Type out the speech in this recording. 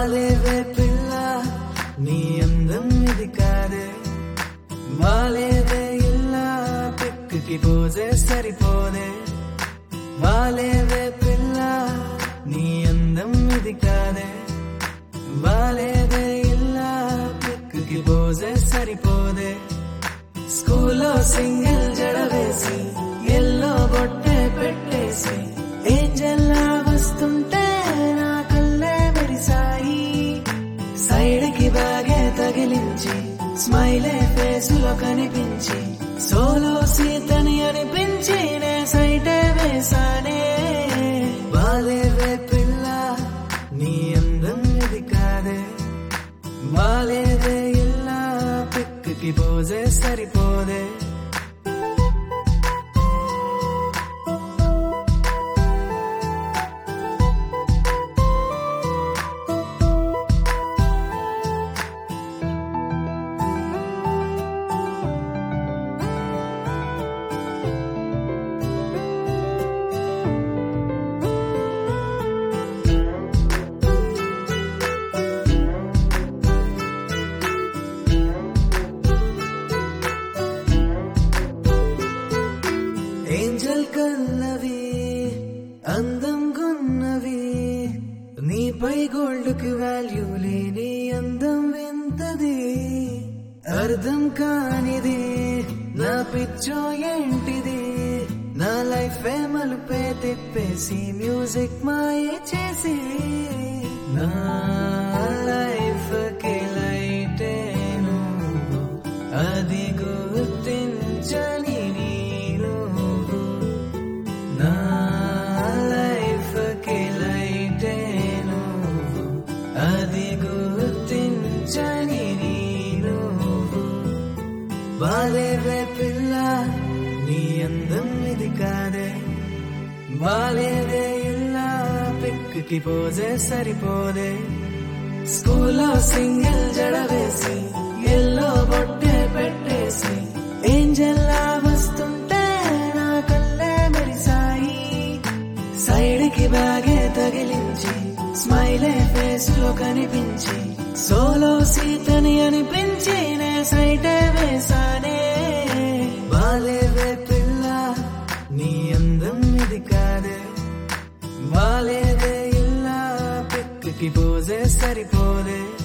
బాలేవే పిల్ల నీ అందం ఇది కాదే బాలేదే ఇల్లా పిక్కి పోజే సరిపోదే బాలేవే పిల్ల నీ అందం ఇది కాదే బాలేదే ఇల్లా పిక్కి పోజే సరిపోదే స్కూల్లో సింగిల్ జడ వేసి ఎల్లో బొట్టే పెట్టేసి ఏంజల్లా వస్తుంటే నా కళ్ళే మెరిసాయి సైడ్ కి బాగే తగిలించి స్మైలే ఫేసులో కనిపించి సోలో సీతని అనిపించి నే సైటే వేసానే బాలేవే పిల్ల నీ అందం ఇది కాదే బాలేదే ఇల్లా పిక్కి పోజే సరిపోదే ఏంజల్ కన్నవి అందం గున్నవి నీపై గోల్డ్ కి వాల్యూ లేని అందం వింతది అర్థం కానిది నా పిచ్చో ఏంటిది నా లైఫ్ మలుపే తిప్పేసి మ్యూజిక్ మాయే చేసి నా లైఫ్ కి లైటే నువ్వు అది గుర్తించని నీరు నా లైఫ్ కి లైటే నువ్వు అది గుర్తించని నీరు బాలేవే పిల్ల నీ అందం ఇది కాదే బాలేదే ఇల్లా పిక్కి పోజే సరిపోదే స్కూల్లో సింగిల్ జడ వేసి ఎల్లో బొట్టే పెట్టేసి ఏంజల్లా వస్తుంటే నా కళ్ళే మెరిసాయి సైడ్ కి బాగే తగిలించి స్మైలే ఫేస్ లో కనిపించి సోలో సీతని అనిపించి నే సైటే వేసానే బాలేవే పిల్ల నీ అందం ఇది కాదే బాలేదే ఇల్లా పిక్కి పోజే సరిపోదే